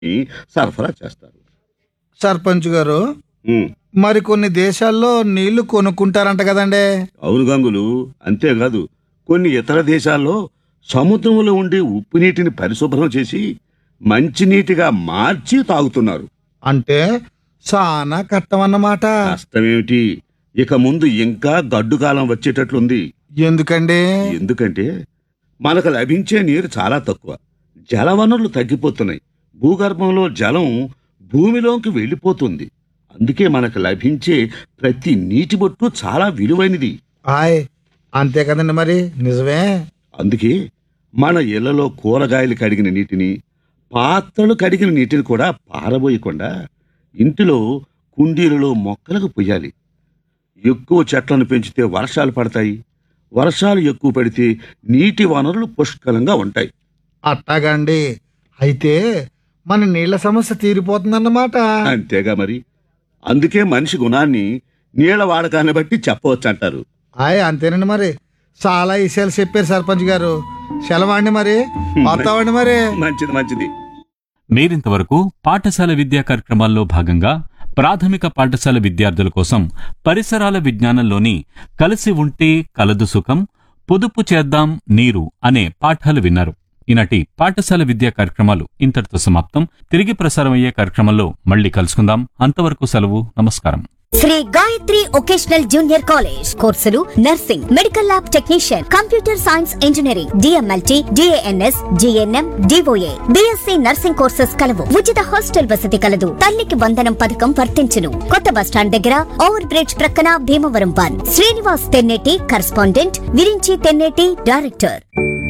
సరఫరా చేస్తారు సర్పంచ్ గారు ఉమ్, మరి కొన్ని దేశాల్లో నీళ్లు కొనుక్కుంటారంట కదండి అవును గంగులు అంతేకాదు కొన్ని ఇతర దేశాల్లో సముద్రంలో ఉండే ఉప్పు నీటిని పరిశుభ్రం చేసి మంచినీటిగా మార్చి తాగుతున్నారు అంటే చాలా కట్టమన్నమాట కష్టమేమిటి ఇక ముందు ఇంకా గడ్డు కాలం వచ్చేటట్లుంది ఎందుకండి ఎందుకంటే మనకు లభించే నీరు చాలా తక్కువ జలవనరులు తగ్గిపోతున్నాయి భూగర్భంలో జలం భూమిలోకి వెళ్ళిపోతుంది అందుకే మనకు లభించే ప్రతి నీటి బొట్టు చాలా విలువైనది ఆయ్ అంతే కదండి మరి నిజమే అందుకే మన ఇళ్లలో కూరగాయలు కడిగిన నీటిని పాత్రలు కడిగిన నీటిని కూడా పారబోయకుండా ఇంటిలో కుండీలలో మొక్కలకు పొయ్యాలి ఎక్కువ చెట్లను పెంచితే వర్షాలు పడతాయి వర్షాలు ఎక్కువ పడితే నీటి వనరులు పుష్కలంగా ఉంటాయి అట్టాగండి అయితే మన నీళ్ల సమస్య తీరిపోతుందన్నమాట అంతేగా మరి అందుకే మనిషి గుణాన్ని నీళ్ల వాడకాన్ని బట్టి చెప్పవచ్చు అంటారు ఆయ్ అంతేనండి మరి చాలా విషయాలు చెప్పారు సర్పంచ్ గారు సెలవండి మరి వస్తామండి మరి మంచిది మంచిది మీరింతవరకు పాఠశాల విద్యా కార్యక్రమాల్లో భాగంగా ప్రాథమిక పాఠశాల విద్యార్థుల కోసం పరిసరాల విజ్ఞానంలోని కలిసి ఉంటే కలదు సుఖం పొదుపు చేద్దాం నీరు అనే పాఠాలు విన్నారు ఈనాటి పాఠశాల విద్యా కార్యక్రమాలు ఇంతటితో సమాప్తం తిరిగి ప్రసారమయ్యే కార్యక్రమంలో మళ్ళీ కలుసుకుందాం అంతవరకు సెలవు నమస్కారం Sri Gayatri vocational junior college కోర్సులు nursing medical lab technician computer science engineering DMLT DNS GNM DOA BSc nursing courses కలవు ఉచిత హాస్టల్ వసతి కలదు తల్లికి వందనం పథకం వర్తించును కొత్త బస్టాండ్ దగ్గర ఓవర్ బ్రిడ్జ్ ప్రక్కన Bhimavaram one Srinivas Tenneti correspondent Virinchi Tenneti director